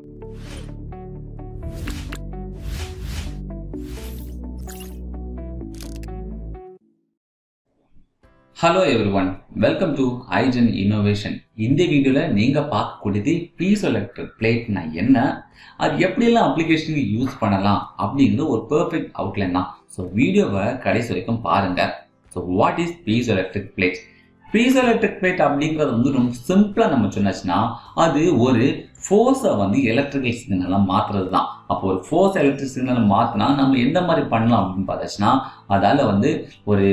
hello everyone welcome to hygen innovation இந்த வீடியோவில் நீங்கள் பார்க்கக்கூடியது பீஸ் எலக்ட்ரிக் பிளேட்னா என்ன அது எப்படியெல்லாம் அப்ளிகேஷனுக்கு யூஸ் பண்ணலாம் அப்படிங்கிற ஒரு பெர்ஃபெக்ட் அவுட்லைன் தான் ஸோ வீடியோவை கடைசி வரைக்கும் பாருங்கள் so what is piezoelectric plate piezoelectric plate அப்படிங்கிறது வந்து ரொம்ப சிம்பிளாக நம்ம சொன்னாச்சுன்னா அது ஒரு ஃபோர்ஸை வந்து எலக்ட்ரிக்கல் சிக்னலாக மாற்றுறது தான் அப்போ ஒரு ஃபோர்ஸ் எலக்ட்ரிக் சிக்னலை மாற்றினா நம்ம எந்த மாதிரி பண்ணலாம் அப்படின்னு பார்த்தாச்சுன்னா அதால் வந்து ஒரு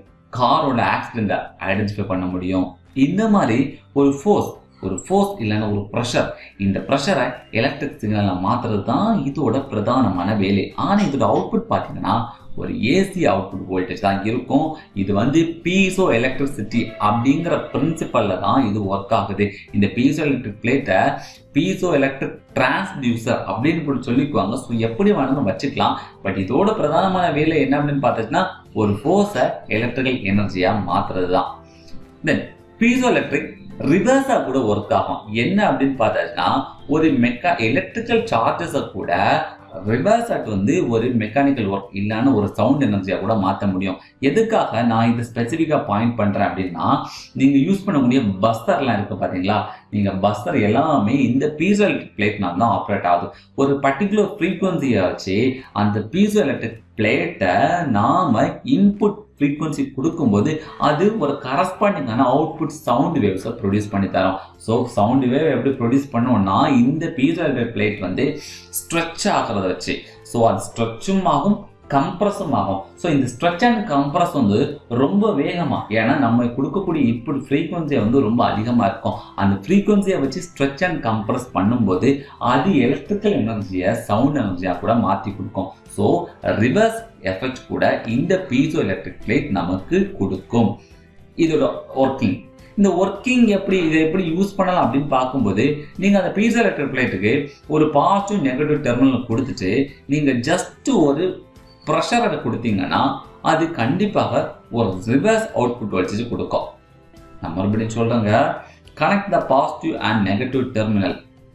காரோட ஆக்சிடெண்ட்டை ஐடென்டிஃபை பண்ண முடியும் இந்த மாதிரி ஒரு ஃபோர்ஸ் ஒரு ஃபோர்ஸ் இல்லைன்னா ஒரு ப்ரெஷர் இந்த ப்ரெஷரை எலக்ட்ரிக் சிக்னலில் மாற்றுறது தான் இதோட பிரதானமான வேலை ஆனால் இதோட அவுட்புட் பார்த்தீங்கன்னா ஒரு ஏசி அவுட்புட் வோல்டேஜ் தான் இருக்கும் இது வந்து பீசோ எலக்ட்ரிசிட்டி அப்படிங்கிற பிரின்சிபலில் தான் இது ஒர்க் ஆகுது இந்த பீசோ எலக்ட்ரிக் பிளேட்டை பீசோ எலக்ட்ரிக் டிரான்ஸ்டியூசர் அப்படின்னு கூட சொல்லிக்குவாங்க ஸோ எப்படி வேணாலும் வச்சுக்கலாம் பட் இதோட பிரதானமான வேலை என்ன அப்படின்னு பார்த்துச்சுன்னா ஒரு ஃபோர்ஸை எலக்ட்ரிக்கல் எனர்ஜியாக மாற்றுறது தான் தென் பீசோ எலக்ட்ரிக் ரிவர்ஸாக கூட ஒர்க் ஆகும் என்ன அப்படின்னு பார்த்தாச்சுன்னா ஒரு மெக்கா எலக்ட்ரிக்கல் சார்ஜஸை கூட ரிவர்ஸ் அட் வந்து ஒரு மெக்கானிக்கல் ஒர்க் இல்லைன்னு ஒரு சவுண்ட் எனர்ஜியாக கூட மாற்ற முடியும் எதுக்காக நான் இதை ஸ்பெசிஃபிக்காக பாயிண்ட் பண்ணுறேன் அப்படின்னா நீங்கள் யூஸ் பண்ணக்கூடிய பஸ்ஸர்லாம் இருக்குது பார்த்தீங்களா நீங்கள் பஸ்ஸர் எல்லாமே இந்த பீசோ எலக்ட்ரிக் பிளேட்னால தான் ஆப்ரேட் ஆகுது ஒரு பர்டிகுலர் ஃப்ரீக்குவன்சியை வச்சு அந்த பீசோ எலக்ட்ரிக் பிளேட்டை நாம் இன்புட் ஃப்ரீக்வன்சி கொடுக்கும்போது அது ஒரு கரஸ்பாண்டிங்கான அவுட்புட் சவுண்ட் வேவ்ஸை ப்ரொடியூஸ் பண்ணி தரும் ஸோ சவுண்ட் வேவ் எப்படி ப்ரொடியூஸ் பண்ணோம்னா இந்த பீசோ பிளேட் வந்து ஸ்ட்ரெச் ஆகிறத வச்சு ஸோ அது ஸ்ட்ரெச்சும் ஆகும் கம்ப்ரஸும் ஆகும் ஸோ இந்த ஸ்ட்ரெச் அண்ட் கம்ப்ரஸ் வந்து ரொம்ப வேகமாக ஏன்னா நம்ம கொடுக்கக்கூடிய இன்புட் ஃப்ரீக்வன்சியை வந்து ரொம்ப அதிகமாக இருக்கும் அந்த ஃப்ரீக்வன்சியை வச்சு ஸ்ட்ரெச் அண்ட் கம்ப்ரஸ் பண்ணும்போது அது எலக்ட்ரிக்கல் எனர்ஜியை சவுண்ட் எனர்ஜியாக கூட மாற்றி கொடுக்கும் ஸோ ரிவர்ஸ் எஃபெக்ட் கூட இந்த பீசோ எலக்ட்ரிக் பிளேட் நமக்கு கொடுக்கும் இதோட ஒர்க்கிங் இந்த ஒர்க்கிங் எப்படி இதை எப்படி யூஸ் பண்ணலாம் அப்படின்னு பார்க்கும்போது நீங்கள் அந்த பீசோ எலக்ட்ரிக் பிளேட்டுக்கு ஒரு பாசிட்டிவ் நெகட்டிவ் டெர்மினல் கொடுத்துட்டு நீங்கள் ஜஸ்ட் ஒரு ப்ரெஷரை கொடுத்தீங்கன்னா அது கண்டிப்பாக ஒரு ரிவர்ஸ் அவுட்புட் வச்சு கொடுக்கும் நான் மறுபடியும் சொல்கிறேங்க connect the positive and negative terminal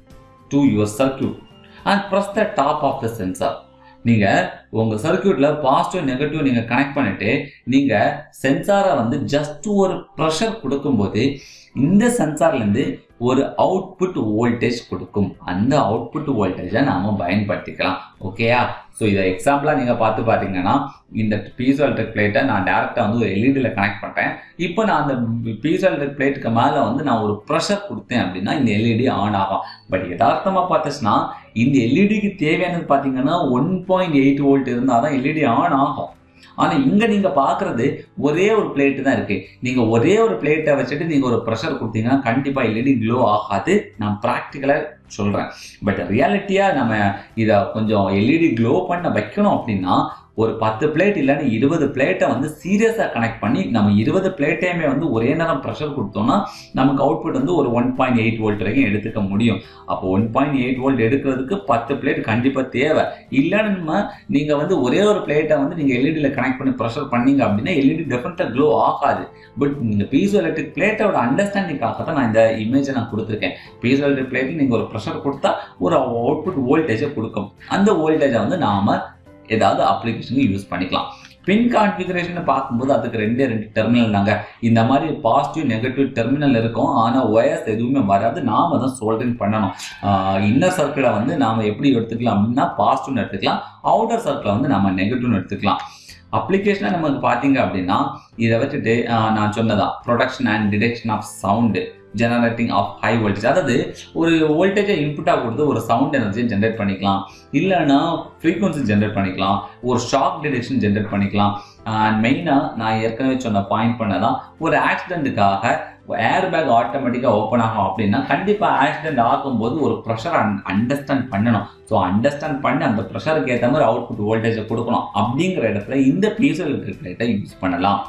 to your circuit and press the top of the sensor நீங்கள் உங்கள் சர்க்கியூட்டில் பாசிட்டிவ் நெகட்டிவ் நீங்கள் கனெக்ட் பண்ணிவிட்டு நீங்கள் சென்சாரை வந்து ஜஸ்ட் ஒரு ப்ரெஷர் கொடுக்கும்போது இந்த சென்சார்லேருந்து ஒரு அவுட்புட் வோல்டேஜ் கொடுக்கும் அந்த அவுட்புட் வோல்டேஜை நாம் பயன்படுத்திக்கலாம் ஓகேயா ஸோ இதை எக்ஸாம்பிளாக நீங்கள் பார்த்து பார்த்தீங்கன்னா இந்த பீசோ எலக்ட்ரிக் பிளேட்டை நான் டேரெக்டாக வந்து ஒரு எல்இடியில் கனெக்ட் பண்ணுறேன் இப்போ நான் அந்த பீசோ எலக்ட்ரிக் பிளேட்டுக்கு மேலே வந்து நான் ஒரு ப்ரெஷர் கொடுத்தேன் அப்படின்னா இந்த எல்இடி ஆன் ஆகும் பட் யதார்த்தமாக பார்த்துச்சுன்னா இந்த எல்இடிக்கு தேவையானது பார்த்தீங்கன்னா ஒன் பாயிண்ட் எயிட் வோல்ட் இருந்தால் தான் எல்இடி ஆன் ஆகும் ஆனால் இங்கே நீங்கள் பார்க்குறது ஒரே ஒரு பிளேட்டு தான் இருக்குது நீங்கள் ஒரே ஒரு பிளேட்டை வச்சுட்டு நீங்கள் ஒரு ப்ரெஷர் கொடுத்தீங்கன்னா கண்டிப்பாக எல்இடி க்ளோ ஆகாது நான் ப்ராக்டிக்கலாக சொல்கிறேன் பட் ரியாலிட்டியாக நம்ம இதை கொஞ்சம் எல்இடி க்ளோ பண்ண வைக்கணும் அப்படின்னா ஒரு பத்து பிளேட் இல்லைன்னு இருபது பிளேட்டை வந்து சீரியஸாக கனெக்ட் பண்ணி நம்ம இருபது பிளேட்டையுமே வந்து ஒரே நேரம் ப்ரெஷர் கொடுத்தோம்னா நமக்கு அவுட்புட் வந்து ஒரு ஒன் பாயிண்ட் எயிட் வோல்ட் வரைக்கும் எடுத்துக்க முடியும் அப்போ ஒன் பாயிண்ட் எயிட் வோல்ட் எடுக்கிறதுக்கு பத்து பிளேட் கண்டிப்பாக தேவை இல்லைன்னு நீங்கள் வந்து ஒரே ஒரு பிளேட்டை வந்து நீங்கள் எல்இடியில் கனெக்ட் பண்ணி ப்ரெஷர் பண்ணீங்க அப்படின்னா எல்இடி டெஃபினட்டாக க்ளோ ஆகாது பட் நீங்கள் பீசோ எலக்ட்ரிக் பிளேட்டோட அண்டர்ஸ்டாண்டிங்காக தான் நான் இந்த இமேஜை நான் கொடுத்துருக்கேன் பீசோ எலக்ட்ரிக் பிளேட்டில் நீங்கள் ஒரு ப்ரெஷர் கொடுத்தா ஒரு அவுட்புட் வோல்டேஜை கொடுக்கும் அந்த வோல்டேஜை வந்து நாம் ஏதாவது அப்ளிகேஷனுக்கு யூஸ் பண்ணிக்கலாம் பின் கான்ஃபிகரேஷன் பார்க்கும்போது அதுக்கு ரெண்டே ரெண்டு டெர்மினல் தாங்க இந்த மாதிரி பாசிட்டிவ் நெகட்டிவ் டெர்மினல் இருக்கும் ஆனால் ஒயர்ஸ் எதுவுமே வராது நாம் தான் சோல்டரிங் பண்ணணும் இன்னர் சர்க்கிளை வந்து நாம் எப்படி எடுத்துக்கலாம் அப்படின்னா பாசிட்டிவ்னு எடுத்துக்கலாம் அவுட்டர் சர்க்கிளை வந்து நம்ம நெகட்டிவ்னு எடுத்துக்கலாம் அப்ளிகேஷனாக நமக்கு பார்த்தீங்க அப்படின்னா இதை வச்சுட்டு நான் சொன்னதான் production and detection of sound generating of high voltage அதாவது ஒரு வோல்டேஜை இன்புட்டாக கொடுத்து ஒரு சவுண்ட் எனர்ஜியை ஜென்ரேட் பண்ணிக்கலாம் இல்லைன்னா ஃப்ரீக்வன்சி ஜென்ரேட் பண்ணிக்கலாம் ஒரு ஷாக் டிடெக்ஷன் ஜென்ரேட் பண்ணிக்கலாம் அண்ட் மெயினாக நான் ஏற்கனவே சொன்ன பாயிண்ட் பண்ணதான் ஒரு ஆக்சிடென்ட்டுக்காக ஏர் பேக் ஆட்டோமேட்டிக்காக ஓப்பன் ஆகும் அப்படின்னா கண்டிப்பாக ஆக்சிடென்ட் ஆகும்போது ஒரு ப்ரெஷர் அன் அண்டர்ஸ்டாண்ட் பண்ணணும் ஸோ அண்டர்ஸ்டாண்ட் பண்ணி அந்த ப்ரெஷருக்கு ஏற்ற மாதிரி அவுட்புட் வோல்டேஜை கொடுக்கணும் அப்படிங்கிற இடத்துல இந்த பீசோ எலக்ட்ரிக் லைட்டை யூஸ் பண்ணலாம்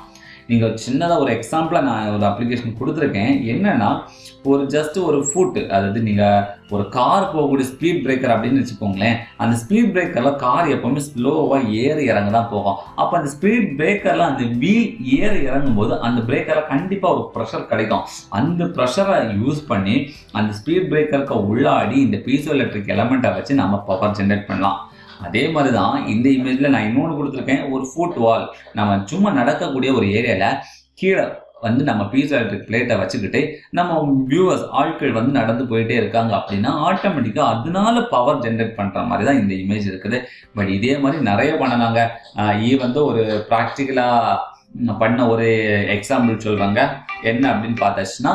நீங்கள் சின்னதாக ஒரு எக்ஸாம்பிளாக நான் ஒரு அப்ளிகேஷன் கொடுத்துருக்கேன் என்னன்னா ஒரு ஜஸ்ட் ஒரு ஃபுட் அதாவது நீங்கள் ஒரு கார் போகக்கூடிய ஸ்பீட் பிரேக்கர் அப்படின்னு வச்சுக்கோங்களேன் அந்த ஸ்பீட் பிரேக்கரில் கார் எப்போவுமே ஸ்லோவாக ஏறி இறங்க தான் போகும் அப்போ அந்த ஸ்பீட் பிரேக்கரில் அந்த வீல் ஏறி இறங்கும் போது அந்த பிரேக்கரில் கண்டிப்பாக ஒரு ப்ரெஷர் கிடைக்கும் அந்த ப்ரெஷரை யூஸ் பண்ணி அந்த ஸ்பீட் பிரேக்கருக்கு உள்ளாடி இந்த பீசோ எலக்ட்ரிக் எலமெண்ட்டை வச்சு நம்ம பவர் ஜென்ரேட் பண்ணலாம் அதே மாதிரி தான் இந்த இமேஜில் நான் இன்னொன்று கொடுத்துருக்கேன் ஒரு ஃபுட் வால் நம்ம சும்மா நடக்கக்கூடிய ஒரு ஏரியாவில் கீழே வந்து நம்ம பீஸ் எலக்ட்ரிக் பிளேட்டை வச்சுக்கிட்டு நம்ம வியூவர்ஸ் ஆட்கள் வந்து நடந்து போயிட்டே இருக்காங்க அப்படின்னா ஆட்டோமேட்டிக்காக அதனால பவர் ஜென்ரேட் பண்ணுற மாதிரி தான் இந்த இமேஜ் இருக்குது பட் இதே மாதிரி நிறைய பண்ணலாங்க ஈ வந்து ஒரு ப்ராக்டிக்கலாக பண்ண ஒரு எக்ஸாம்பிள் சொல்கிறாங்க என்ன அப்படின்னு பார்த்தாச்சுன்னா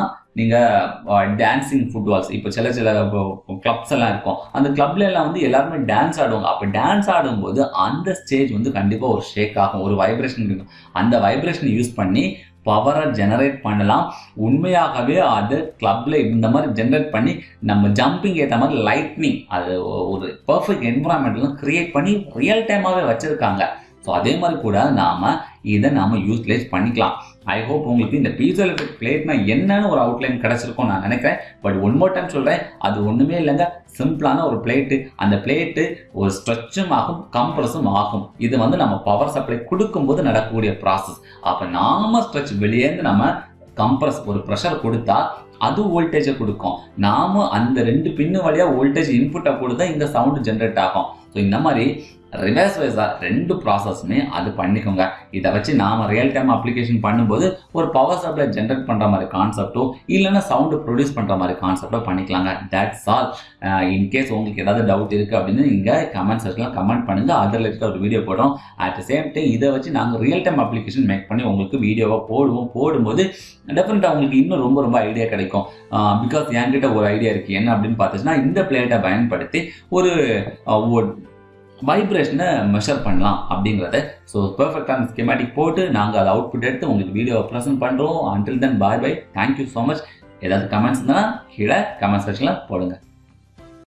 நீங்கள் டான்ஸிங் ஃபுட்பால்ஸ் இப்போ சில சில கிளப்ஸ் எல்லாம் இருக்கும் அந்த கிளப்ல எல்லாம் வந்து எல்லாருமே டான்ஸ் ஆடுவாங்க அப்போ டான்ஸ் ஆடும்போது அந்த ஸ்டேஜ் வந்து கண்டிப்பாக ஒரு ஷேக் ஆகும் ஒரு வைப்ரேஷன் இருக்கும் அந்த வைப்ரேஷனை யூஸ் பண்ணி பவரை ஜெனரேட் பண்ணலாம் உண்மையாகவே அது கிளப்ல இந்த மாதிரி ஜெனரேட் பண்ணி நம்ம ஜம்பிங் ஏற்ற மாதிரி லைட்னிங் அது ஒரு பர்ஃபெக்ட் என்வரான்மெண்ட்லாம் கிரியேட் பண்ணி ரியல் டைமாகவே வச்சுருக்காங்க ஸோ அதே மாதிரி கூட நாம் இதை நாம் யூட்டிலைஸ் பண்ணிக்கலாம் ஐ ஹோப் உங்களுக்கு இந்த பீசோ எலக்ட்ரிக் பிளேட்னா என்னன்னு ஒரு அவுட்லைன் கிடச்சிருக்கும் நான் நினைக்கிறேன் பட் ஒன் மோர் டைம் சொல்கிறேன் அது ஒன்றுமே இல்லைங்க சிம்பிளான ஒரு பிளேட்டு அந்த பிளேட்டு ஒரு ஸ்ட்ரெச்சும் ஆகும் கம்ப்ரஸும் ஆகும் இது வந்து நம்ம பவர் சப்ளை கொடுக்கும்போது நடக்கக்கூடிய ப்ராசஸ் அப்போ நாம ஸ்ட்ரெச் வெளியேந்து நம்ம கம்ப்ரஸ் ஒரு ப்ரெஷர் கொடுத்தா அது வோல்டேஜை கொடுக்கும் நாம அந்த ரெண்டு பின்னு வழியாக வோல்டேஜ் இன்புட்டை கொடுத்தா இந்த சவுண்டு ஜென்ரேட் ஆகும் ஸோ இந்த மாதிரி ரிவர்ஸ் வைஸாக ரெண்டு ப்ராசஸுமே அது பண்ணிக்கோங்க இதை வச்சு நாம் ரியல் டைம் அப்ளிகேஷன் பண்ணும்போது ஒரு பவர் சப்ளை ஜென்ரேட் பண்ணுற மாதிரி கான்செப்ட்டோ இல்லைன்னா சவுண்டு ப்ரொடியூஸ் பண்ணுற மாதிரி கான்செப்டோ பண்ணிக்கலாங்க தட்ஸ் ஆல் இன்கேஸ் உங்களுக்கு ஏதாவது டவுட் இருக்குது அப்படின்னு நீங்கள் கமெண்ட் செக்ஷனில் கமெண்ட் பண்ணுங்கள் அதில் ரிலேட்டட் ஒரு வீடியோ போடுறோம் அட் த சேம் டைம் இதை வச்சு நாங்கள் ரியல் டைம் அப்ளிகேஷன் மேக் பண்ணி உங்களுக்கு வீடியோவாக போடுவோம் போடும்போது டெஃபினட்டாக உங்களுக்கு இன்னும் ரொம்ப ரொம்ப ஐடியா கிடைக்கும் பிகாஸ் என்கிட்ட ஒரு ஐடியா இருக்குது என்ன அப்படின்னு பார்த்துச்சுன்னா இந்த பிளேட்டை பயன்படுத்தி ஒரு வைப்ரேஷனை மெஷர் பண்ணலாம் அப்படிங்கிறத ஸோ பெர்ஃபெக்டான ஸ்கெமேட்டிக் போட்டு நாங்கள் அதை அவுட்புட் எடுத்து உங்களுக்கு வீடியோவை ப்ரெசென்ட் பண்ணுறோம் until then bye bye thank you so much ஏதாவது கமெண்ட்ஸ் இருந்தால் கீழே கமெண்ட் செக்ஷனில் போடுங்க